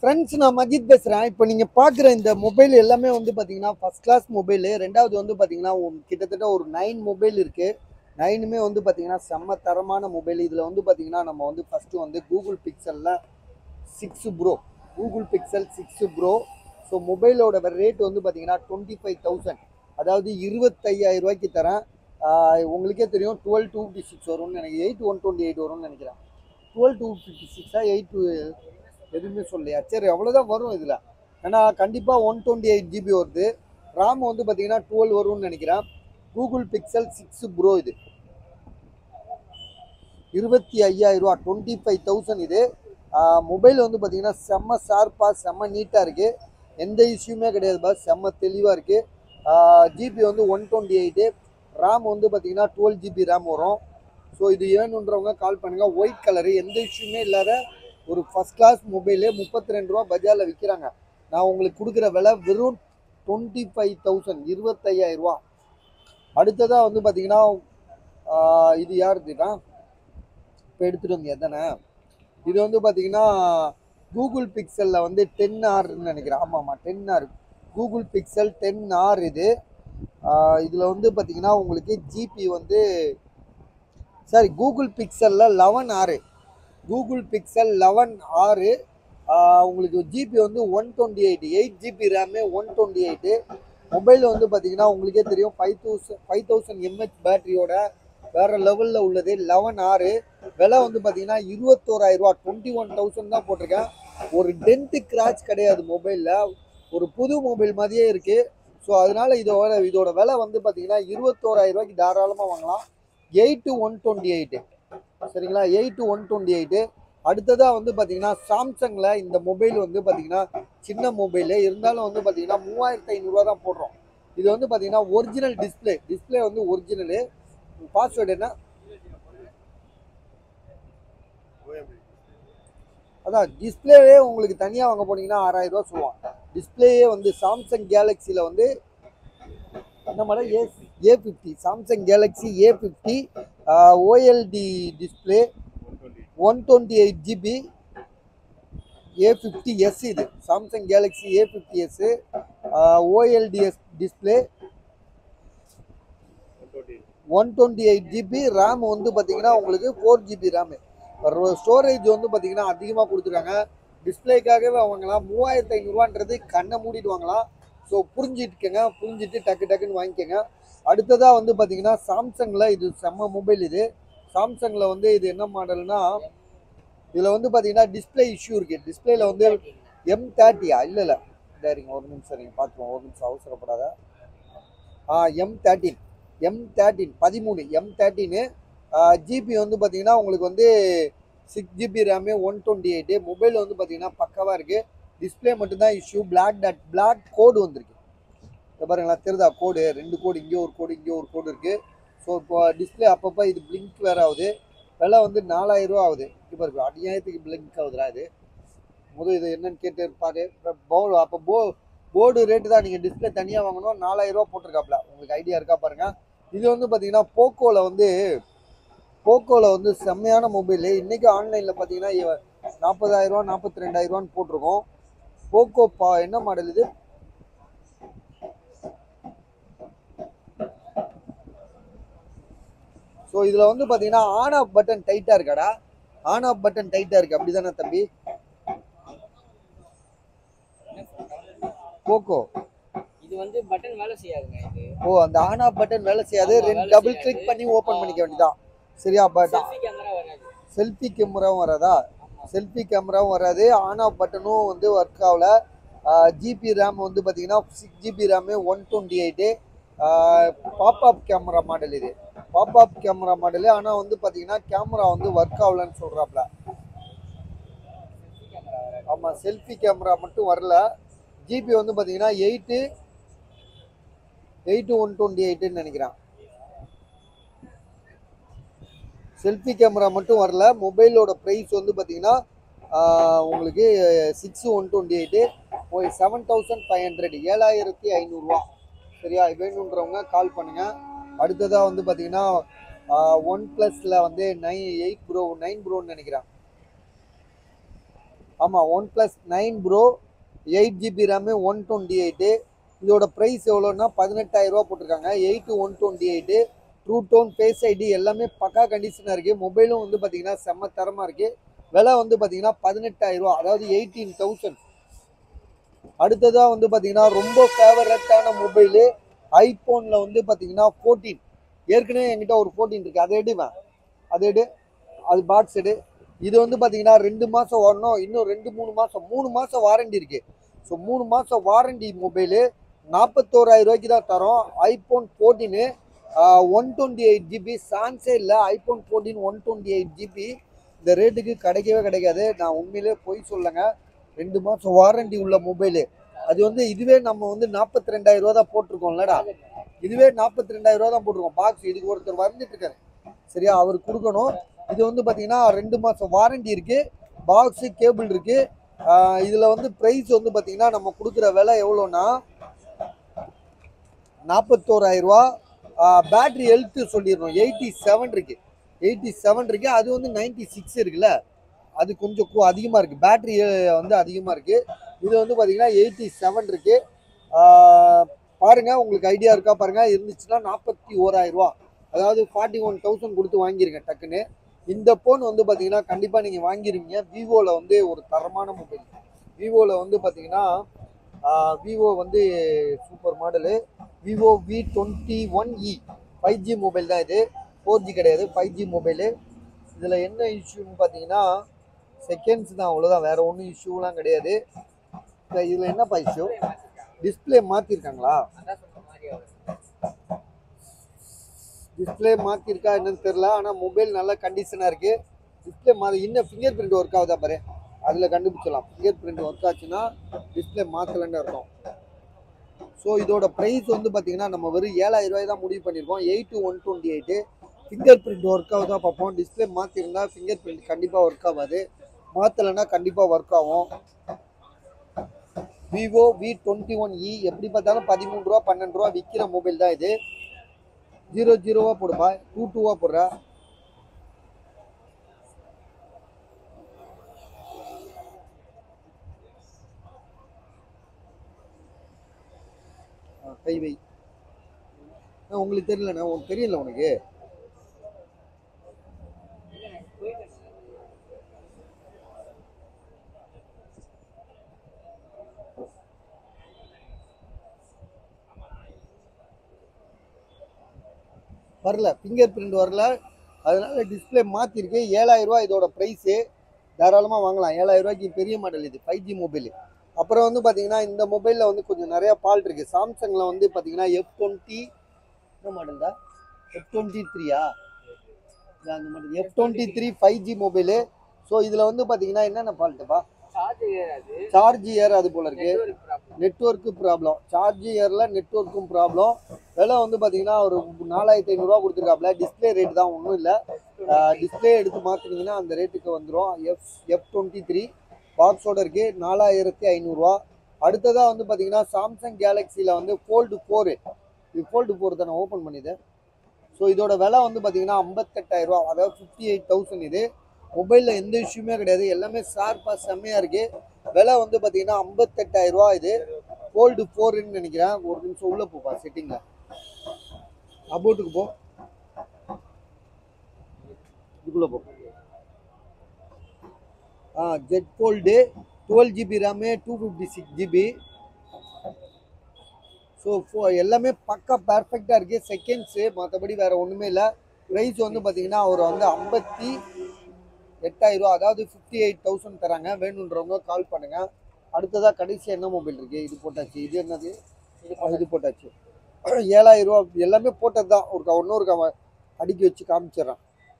Friends நான் மஜித் பேசுகிறேன் இப்போ நீங்கள் பார்க்குற இந்த மொபைல் எல்லாமே வந்து பார்த்தீங்கன்னா ஃபஸ்ட் கிளாஸ் மொபைலு ரெண்டாவது வந்து பார்த்தீங்கன்னா உம் கிட்டத்தட்ட ஒரு நைன் மொபைல் இருக்குது நைனுமே வந்து பார்த்தீங்கன்னா செம்ம தரமான மொபைல் இதில் வந்து பார்த்தீங்கன்னா நம்ம வந்து ஃபஸ்ட்டு வந்து கூகுள் பிக்சலில் six pro Google Pixel six pro so மொபைலோட ரேட் வந்து பார்த்தீங்கன்னா டுவெண்ட்டி ஃபைவ் தௌசண்ட் அதாவது இருபத்தையாயிரம் ரூபாய்க்கு தரேன் ஆஹ் உங்களுக்கே தெரியும் டுவெல் டூ ஃபிஃப்டி சிக்ஸ் வரும்னு நினைக்கிறேன் எயிட் ஒன் டுவெண்ட்டி எயிட் வரும்னு நினைக்கிறேன் டுவெல் டூ ஃபிஃப்டி சிக்ஸா எயிட் டூ எதுவுமே சொல்லலையா சரி அவ்வளோதான் வரும் இதில் ஏன்னா கண்டிப்பாக ஒன் டுவெண்ட்டி எயிட் ஜிபி வருது RAM வந்து பார்த்தீங்கன்னா டுவெல் வரும்னு நினைக்கிறேன் கூகுள் பிக்சல் சிக்ஸ் ப்ரோ இது இருபத்தி ஐயாயிரம் ரூபா டுவெண்ட்டி ஃபைவ் தௌசண்ட் இது மொபைல் வந்து பார்த்தீங்கன்னா செம்ம ஷார்ப்பாக செம்ம நீட்டாக இருக்குது எந்த இஷ்யூமே கிடையாது பாஸ் செம்ம தெளிவாக இருக்குது ஜிபி வந்து ஒன் டுவெண்ட்டி எயிட்டு ரேம் வந்து பார்த்தீங்கன்னா டுவெல் ஜிபி ரேம் வரும் ஸோ இது வேணுன்றவங்க கால் பண்ணுங்கள் ஒயிட் கலரு எந்த இஷ்யூமே இல்லாத ஒரு ஃபஸ்ட் கிளாஸ் மொபைலு முப்பத்தி ரெண்டு ரூபா பஜாரில் விற்கிறாங்க நான் உங்களுக்கு கொடுக்குற விலை வெறும் டுவெண்ட்டி ஃபைவ் தௌசண்ட் இருபத்தையாயிரம் ரூபா அடுத்ததாக வந்து பார்த்தீங்கன்னா ஆஹ் இது யாருதுன்னா இப்போ எடுத்துகிட்டு வந்து எத்தனை இது வந்து பார்த்தீங்கன்னா கூகுள் பிக்சலில் வந்து டென் ஆர்னு நினைக்கிறேன் ஆமாம் ஆமாம் ten R Google Pixel ten R இது இதில் வந்து பார்த்தீங்கன்னா உங்களுக்கு ஜிபி வந்து சாரி கூகுள் பிக்சலில் லெவன் ஆறு கூகுள் பிக்சல் லெவன் ஆறு உங்களுக்கு ஜிபி வந்து one twenty eight eight GB RAM one twenty eight mobile வந்து பார்த்தீங்கன்னா உங்களுக்கே தெரியும் five thousand five thousand M H பேட்டரியோட வேறு லெவலில் உள்ளது லெவன் ஆறு விலை வந்து பார்த்தீங்கன்னா இருபத்தோராயிரம் ரூபா டுவெண்ட்டி ஒன் தௌசண்ட் தான் போட்டிருக்கேன் ஒரு டென்ட்டு கிராச் கிடையாது மொபைலில் ஒரு புது மொபைல் மாதிரியே இருக்குது ஸோ அதனால இதோட இதோட விலை வந்து பார்த்தீங்கன்னா இருபத்தோராயிரம் ரூபாய்க்கு தாராளமாக வாங்கலாம் eight two one twenty eight சரிங்களா eight two one twenty eight அடுத்ததாக வந்து பார்த்தீங்கன்னா சாம்சங்கில் இந்த மொபைல் வந்து பார்த்தீங்கன்னா சின்ன மொபைலு இருந்தாலும் வந்து பார்த்தீங்கன்னா மூவாயிரத்து ஐநூறுரூவா தான் போடுறோம் இது வந்து பார்த்தீங்கன்னா ஒரிஜினல் டிஸ்பிளே டிஸ்பிளே வந்து ஒரிஜினலு பாஸ்வேர்டு என்ன அதான் டிஸ்பிளேவே உங்களுக்கு தனியாக வாங்க போனீங்கன்னா ஆறாயிரம் ரூபா சொல்லுவான் டிஸ்பிளேயே வந்து சாம்சங் கேலக்ஸியில் வந்து என்ன model A A fifty Samsung Galaxy A fifty O L D display one twenty eight GB A fifty S இது Samsung Galaxy A fifty S O L D S display one twenty eight GB RAM வந்து பார்த்தீங்கன்னா உங்களுக்கு ஃபோர் ஜிபி ரேமு ஸ்டோரேஜ் வந்து பார்த்தீங்கன்னா அதிகமாக கொடுத்துருக்காங்க டிஸ்பிளேக்காகவே வாங்கலாம் மூவாயிரத்து ஐநூறுரூவான்றது கண்ணை மூடிட்டு வாங்கலாம் ஸோ புரிஞ்சுட்டுக்கங்க புரிஞ்சுட்டு டக்கு டக்குன்னு வாங்கிக்கோங்க அடுத்ததாக வந்து பார்த்தீங்கன்னா சாம்சங்கில் இது செம்ம மொபைல் இது சாம்சங்கில் வந்து இது என்ன மாடல்னா இதில் வந்து பார்த்தீங்கன்னா டிஸ்பிளே இஷ்யூ இருக்குது டிஸ்பிளேல வந்து எம் தேர்ட்டியா இல்லை இல்லை சரிங்க ஒரு நிமிஷம் நீங்கள் பார்த்துக்கோங்க ஒரு நிமிஷம் அவசரப்படாத ஆ எம் தேர்ட்டின் எம் தேர்ட்டின் பதிமூணு எம் தேர்ட்டின்னு ஜிபி வந்து பார்த்தீங்கன்னா உங்களுக்கு வந்து six GB RAM one twenty eight mobile வந்து பார்த்தீங்கன்னா பக்காவாக இருக்குது டிஸ்பிளே மட்டும்தான் இஷ்யூ பிளாக் டாட் பிளாக் கோடு வந்திருக்கு இதை பாருங்களா தெரியுதா கோடு ரெண்டு கோடு இங்கே ஒரு கோடு இங்கே ஒரு கோடு இருக்குது ஸோ இப்போ டிஸ்பிளே அப்பப்போ இது பிளிங்க் வேறு ஆகுது விலை வந்து நாலாயிரம் ரூபா ஆகுது இப்போ இருக்கு அநியாயத்துக்கு பிளிங்க் ஆகுதுடா இது முதல் இது என்னன்னு கேட்டு இருப்பாரு போர்டு அப்போ போ போர்டு ரேட்டு தான் நீங்கள் டிஸ்பிளே தனியாக வாங்கணும் நாலாயிரம் ரூபா போட்டிருக்காப்ல உங்களுக்கு ஐடியா இருக்கா பாருங்க இது வந்து பார்த்தீங்கன்னா போக்கோவில் வந்து போக்கோவில் வந்து செம்மையான மொபைலு இன்றைக்கி ஆன்லைனில் பார்த்தீங்கன்னா நாற்பதாயிரரூவா நாற்பத்தி ரெண்டாயிரரூவான்னு போட்டிருக்கோம் போக்கோ பா என்ன மாடல் இது ஸோ இதில் வந்து பார்த்தீங்கன்னா ஆன் ஆஃப் பட்டன் டைட்டாக இருக்காடா ஆன் ஆஃப் பட்டன் டைட்டாக இருக்குது அப்படி தானே தம்பி போக்கோ இது வந்து பட்டன் வேலை செய்யாதுங்க இது ஓ அந்த ஆன் ஆஃப் பட்டன் வேலை செய்யாது ஆமா, ரெண்டு வேலை டபுள் செய்யாது. கிளிக் பண்ணி ஓப்பன் பண்ணிக்க வேண்டியதான் சரியா பட் செல்ஃபி கேமரா வராது செல்ஃபி கேமராவும் வராதா செல்ஃபி கேமராவும் வராது ஆன் ஆஃப் பட்டனும் வந்து ஒர்க் ஆகல ஜிபி ரேம் வந்து பார்த்தீங்கன்னா six GB RAM one twenty eight pop up camera model இது பாப்அப் கேமரா மாடலு ஆனால் வந்து பார்த்தீங்கன்னா கேமரா வந்து ஒர்க் ஆகலன்னு சொல்கிறாப்ல ஆமாம் செல்ஃபி கேமரா மட்டும் வரல ஜிபி வந்து பார்த்தீங்கன்னா எயிட்டு எயிட்டு ஒன் டுவெண்ட்டி எயிட்டுன்னு நினைக்கிறேன் செல்ஃபி கேமரா மட்டும் வரல மொபைலோட ப்ரைஸ் வந்து பார்த்தீங்கன்னா ஆஹ், உங்களுக்கு சிக்ஸ் ஒன் டுவெண்ட்டி எயிட்டு ஒரு செவன் தௌசண்ட் ஃபைவ் ஹண்ட்ரட் ஏழாயிரத்தி ஐநூறுரூவா சரியா வேணுன்றவங்க கால் பண்ணுங்கள் அடுத்ததாக வந்து பார்த்தீங்கன்னா ஒன் ப்ளஸில் வந்து நைன் எயிட் ப்ரோ நைன் ப்ரோன்னு நினைக்கிறேன் ஆமாம் OnePlus nine pro eight GB RAM one twenty eight இதோட ப்ரைஸ் எவ்வளோன்னா பதினெட்டாயிரம் ரூபா போட்டிருக்காங்க eight one twenty eight true tone face ID எல்லாமே பக்கா கண்டிஷனாக இருக்குது மொபைலும் வந்து பார்த்தீங்கன்னா செம்ம தரமாக இருக்குது விலை வந்து பார்த்தீங்கன்னா பதினெட்டாயிரம் ரூபா அதாவது எயிட்டீன் தௌசண்ட் அடுத்ததாக வந்து பார்த்தீங்கன்னா ரொம்ப ஃபேவரட்டான மொபைலு ஐஃபோனில் வந்து பார்த்தீங்கன்னா ஃபோர்டீன் ஏற்கனவே என்கிட்ட ஒரு ஃபோர்டீன் இருக்குது அதை எடுவேன் அதை எடு அது பாக்ஸ் எடு இது வந்து பார்த்தீங்கன்னா ரெண்டு மாதம் வரணும் இன்னும் ரெண்டு மூணு மாதம் மூணு மாதம் வாரண்டி இருக்குது ஸோ மூணு மாதம் வாரண்டி மொபைலு நாற்பத்தோராயிரம் ரூபாய்க்கு தான் தரோம் iPhone fourteen one twenty eight GB சான்ஸே இல்லை iPhone fourteen one twenty eight GB இந்த ரேட்டுக்கு கிடைக்கவே கிடைக்காது நான் உண்மையிலே பொய் சொல்லுங்க ரெண்டு மாதம் வாரண்டி உள்ள மொபைலு அது வந்து இதுவே நம்ம வந்து நாற்பத்தி ரெண்டாயிரம் ரூபா தான் போட்டிருக்கோம்லடா இதுவே நாற்பத்தி ரெண்டாயிரம் ரூபா தான் போட்டிருக்கோம் பாக்ஸ் இதுக்கு ஒருத்தர் வந்துட்டு இருக்காரு சரியா அவர் கொடுக்கணும் இது வந்து பார்த்தீங்கன்னா ரெண்டு மாதம் வாரண்டி இருக்கு பாக்ஸு கேபிள் இருக்கு ஆஹ் இதுல வந்து ப்ரைஸ் வந்து பார்த்தீங்கன்னா நம்ம கொடுக்குற விலை எவ்வளோன்னா நாற்பத்தோராயிரம் ரூபா பேட்டரி ஹெல்த்து சொல்லிடணும் எயிட்டி செவன் இருக்கு எயிட்டி செவன் இருக்கு அது வந்து நைன்டி சிக்ஸ் இருக்குல்ல அது கொஞ்சம் கு- அதிகமா இருக்கு பேட்டரி வந்து அதிகமா இருக்கு இது வந்து பார்த்தீங்கன்னா எயிட்டி செவன் இருக்கு ஆஹ் பாருங்க உங்களுக்கு ஐடியா இருக்கா பாருங்க இருந்துச்சுன்னா நாற்பத்தி ஓராயிரம் ரூபா அதாவது ஃபார்ட்டி ஒன் தௌசண்ட் கொடுத்து வாங்கிருங்க டக்குன்னு இந்த ஃபோன் வந்து பார்த்தீங்கன்னா கண்டிப்பாக நீங்கள் வாங்கிருவீங்க விவோவில் வந்து ஒரு தரமான மொபைல் விவோவில் வந்து பார்த்தீங்கன்னா விவோ வந்து super model Vivo V twenty one E five G mobile தான் இது ஃபோர் ஜி கிடையாது ஃபைவ் ஜி மொபைலு இதில் என்ன இஷ்யூன்னு பார்த்தீங்கன்னா செகண்ட்ஸ் தான் அவ்வளோதான் வேறு ஒன்றும் இஷ்யூலாம் கிடையாது இதில் என்னப்பா இஷ்யூ டிஸ்பிளே மாற்றிருக்காங்களா அதான் சொன்ன மாதிரி அவர் டிஸ்பிளே மாற்றிருக்கா என்னன்னு தெரில ஆனால் மொபைல் நல்ல கண்டிஷனாக இருக்குது டிஸ்பிளே மாறி இன்னும் ஃபிங்கர் பிரிண்ட் ஒர்க் ஆகுதா பாரு அதில் கண்டுபிடிச்சலாம் ஃபிங்கர் பிரிண்ட் ஒர்க் ஆச்சுன்னா டிஸ்பிளே மாற்றலன்னு அர்த்தம் ஸோ இதோட ப்ரைஸ் வந்து பார்த்தீங்கன்னா நம்ம வெறும் ஏழாயிரம் ரூபாய் தான் முடிவு பண்ணியிருக்கோம் eight one twenty eight fingerprint work ஆகுதா பார்ப்போம் டிஸ்பிளே மாற்றிருந்தா ஃபிங்கர் பிரிண்ட் கண்டிப்பாக ஒர்க் ஆகாது மாற்றலைன்னா கண்டிப்பாக ஒர்க் ஆகும் Vivo V twenty one E எப்படி பார்த்தாலும் பதிமூணு ரூபா பன்னெண்டு ரூபா விற்கிற மொபைல் தான் இது ஜீரோ ஜீரோவா போடுப்பா டூ டூவா போடுற ஆ, கை வை ஆ, உங்களுக்கு தெரியலண்ணா உனக்கு தெரியல உனக்கு வரல ஃபிங்கர் பிரிண்ட் வரல அதனால டிஸ்பிளே மாற்றிருக்கு ஏழாயிரம் ரூபாய் இதோட ப்ரைஸு தாராளமாக வாங்கலாம் ஏழாயிரம் ரூபாய்க்கு பெரிய மாடல் இது ஃபைவ் ஜி மொபைல் அப்புறம் வந்து பார்த்தீங்கன்னா இந்த மொபைலில் வந்து கொஞ்சம் நிறைய ஃபால்ட் இருக்குது சாம்சங்கில் வந்து பார்த்தீங்கன்னா எஃப் டுவெண்ட்டி என்ன மாடல் தான் எஃப் டுவெண்ட்டி த்ரீயா அந்த model F twenty three five G mobile so இதில் வந்து பார்த்தீங்கன்னா என்னென்ன ஃபால்ட்டுப்பா சார்ஜ் ஏறாது சார்ஜ் ஏறாது போல இருக்கு நெட்வொர்க் ப்ராப்ளம் நெட்ஒர்க்கு ப்ராப்ளம் சார்ஜ் ஏரில் நெட்ஒர்க்கும் ப்ராப்ளம் விலை வந்து பார்த்தீங்கன்னா ஒரு நாலாயிரத்தி ஐநூறுரூவா கொடுத்துருக்காப்புல டிஸ்பிளே ரேட் தான் ஒன்றும் இல்லை டிஸ்பிளே எடுத்து மாற்றினீங்கன்னா அந்த ரேட்டுக்கு வந்துடும் எஃப் எஃப் டுவெண்ட்டி த்ரீ பாக்ஸோட இருக்குது நாலாயிரத்தி ஐநூறுரூவா அடுத்ததாக வந்து பார்த்தீங்கன்னா சாம்சங் கேலக்ஸியில் வந்து ஃபோல்டு ஃபோரு இது ஃபோல்டு ஃபோர் தான் நான் ஓப்பன் பண்ணிது ஸோ இதோட விலை வந்து பார்த்தீங்கன்னா ஐம்பத்தெட்டாயிரரூவா அதாவது ஃபிஃப்டி எயிட் தௌசண்ட் இது மொபைலில் எந்த இஷ்யூமே கிடையாது எல்லாமே ஷார்ப்பாக செம்மையாக இருக்குது விலை வந்து பார்த்தீங்கன்னா ஐம்பத்தெட்டாயிரம் ரூபா இது கோல்டு ஃபோர்னு நினைக்கிறேன் ஒரு நிமிஷம் உள்ள போப்பா செட்டிங்ல அபோட்டுக்கு போ இதுக்குள்ள போ ஆ Z fold twelve GB RAM two fifty six GB so எல்லாமே பக்கா பர்ஃபெக்டாக இருக்குது செகண்ட்ஸு மற்றபடி வேறு ஒன்றுமே இல்லை ப்ரைஸ் வந்து பார்த்தீங்கன்னா அவர் வந்து ஐம்பத்தி எட்டாயிரம் ரூபா அதாவது ஃபிஃப்டி எயிட் தௌசண்ட் தராங்க வேணுன்றவங்க கால் பண்ணுங்க அடுத்ததாக கடைசி என்ன மொபைல் இருக்கு இது போட்டாச்சு இது என்னது இது ஆ, இது போட்டாச்சு ஏழாயிரம் ரூபா எல்லாமே போட்டது தான் ஒரு க- இன்னொரு க- அடுக்கி வச்சு காமிச்சிடுறேன்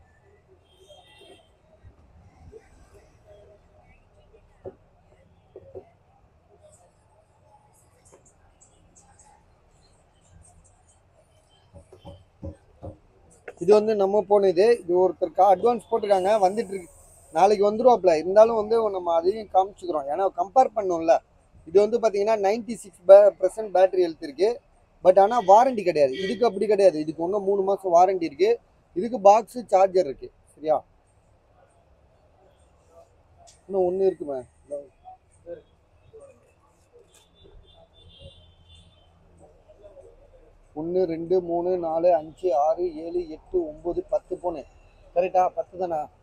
இது வந்து நம்ம போன இது இது ஒருத்தருக்கு அட்வான்ஸ் போட்டிருக்காங்க வந்துட்டு இருக்கு நாளைக்கு வந்துருவாப்ல இருந்தாலும் வந்து நம்ம அதையும் காமிச்சுக்கிறோம் ஏன்னா கம்பேர் பண்ணோம்ல இது வந்து பார்த்தீங்கன்னா ninety six percent battery health இருக்கு பட் ஆனால் வாரண்டி கிடையாது இதுக்கு அப்படி கிடையாது இதுக்கு இன்னும் மூணு மாதம் வாரண்டி இருக்கு இதுக்கு பாக்ஸு சார்ஜர் இருக்கு சரியா இன்னும் ஒன்று இருக்குமே ஒன்று ரெண்டு மூணு நாலு அஞ்சு ஆறு ஏழு எட்டு ஒம்பது பத்து போனு கரெக்டா பத்து தானே